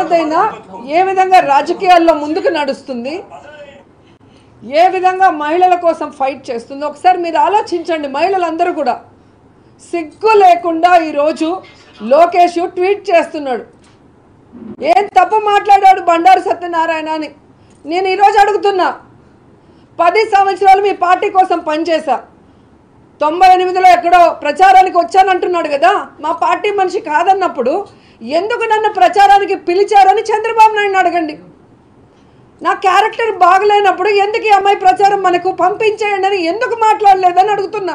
ఆడదైనా ఏ విధంగా రాజకీయాల్లో ముందుకు నడుస్తుంది ఏ విధంగా మహిళల కోసం ఫైట్ చేస్తుందో ఒకసారి మీరు ఆలోచించండి మహిళలందరూ కూడా సిగ్గు లేకుండా ఈరోజు లోకేష్ ట్వీట్ చేస్తున్నాడు ఏం తప్పు మాట్లాడాడు బండారు సత్యనారాయణ అని నేను ఈరోజు అడుగుతున్నా పది సంవత్సరాలు మీ పార్టీ కోసం పనిచేశా తొంభై ఎనిమిదిలో ఎక్కడో ప్రచారానికి వచ్చానంటున్నాడు కదా మా పార్టీ మనిషి కాదన్నప్పుడు ఎందుకు నన్ను ప్రచారానికి పిలిచారని చంద్రబాబు నాయుడు అడగండి నా క్యారెక్టర్ బాగలేనప్పుడు ఎందుకు ఈ అమ్మాయి ప్రచారం మనకు పంపించేయండి అని ఎందుకు మాట్లాడలేదని అడుగుతున్నా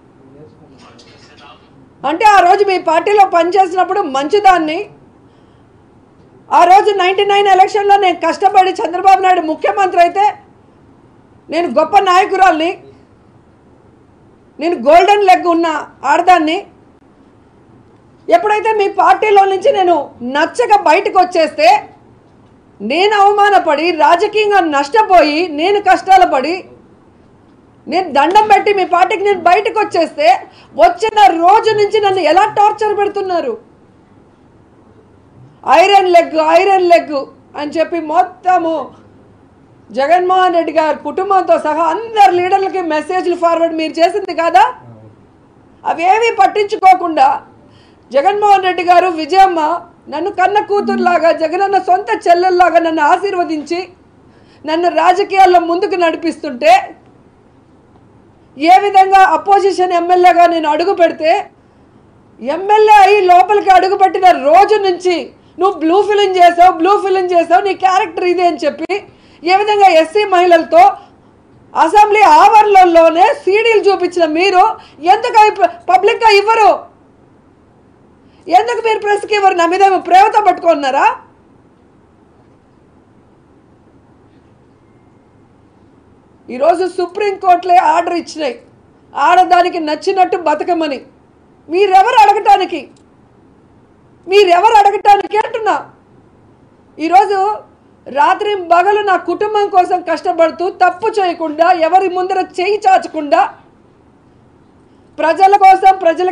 అంటే ఆ రోజు మీ పార్టీలో పనిచేసినప్పుడు మంచిదాన్ని ఆ రోజు నైంటీ నైన్ ఎలక్షన్లో నేను కష్టపడి చంద్రబాబు నాయుడు ముఖ్యమంత్రి అయితే నేను గొప్ప నాయకురాల్ని నేను గోల్డెన్ లెగ్ ఉన్న ఆడదాన్ని ఎప్పుడైతే మీ పార్టీలో నుంచి నేను నచ్చక బయటకు వచ్చేస్తే నేను అవమానపడి రాజకీయంగా నష్టపోయి నేను కష్టాలు పడి నేను దండం పెట్టి మీ పార్టీకి నేను బయటకు వచ్చేస్తే వచ్చిన రోజు నుంచి నన్ను ఎలా టార్చర్ పెడుతున్నారు ఐరన్ లెగ్ ఐరన్ లెగ్ అని చెప్పి మొత్తము జగన్మోహన్ రెడ్డి గారి కుటుంబంతో సహా అందరు లీడర్లకి మెసేజ్లు ఫార్వర్డ్ మీరు చేసింది కాదా అవేవి పట్టించుకోకుండా జగన్మోహన్ రెడ్డి గారు విజయమ్మ నన్ను కన్న కూతురులాగా జగనన్న సొంత చెల్లెల్లాగా నన్ను ఆశీర్వదించి నన్ను రాజకీయాల్లో ముందుకు నడిపిస్తుంటే ఏ విధంగా అపోజిషన్ ఎమ్మెల్యేగా నేను అడుగు పెడితే ఎమ్మెల్యే అయి లోపలికి అడుగుపెట్టిన రోజు నుంచి నువ్వు బ్లూ ఫిలిం చేసావు బ్లూ ఫిలిం చేసావు నీ క్యారెక్టర్ ఇదే అని చెప్పి ఏ విధంగా ఎస్సీ మహిళలతో అసెంబ్లీ ఆవరణలోనే సీడీలు చూపించిన మీరు ఎందుకు అవి పబ్లిక్గా ఇవ్వరు ఎందుకు మీరు ప్రెస్కి ఇవ్వరు నా మీద ఏమో ప్రేమతో పట్టుకున్నారా ఈరోజు సుప్రీంకోర్టులే ఆర్డర్ ఇచ్చినాయి ఆడదానికి నచ్చినట్టు బతకమని మీరెవరు అడగటానికి మీరెవరు అడగటానికి అంటున్నా ఈరోజు రాత్రి పగలు నా కుటుంబం కోసం కష్టపడుతూ తప్పు చేయకుండా ఎవరి ముందర చేయి చాచకుండా ప్రజల కోసం ప్రజల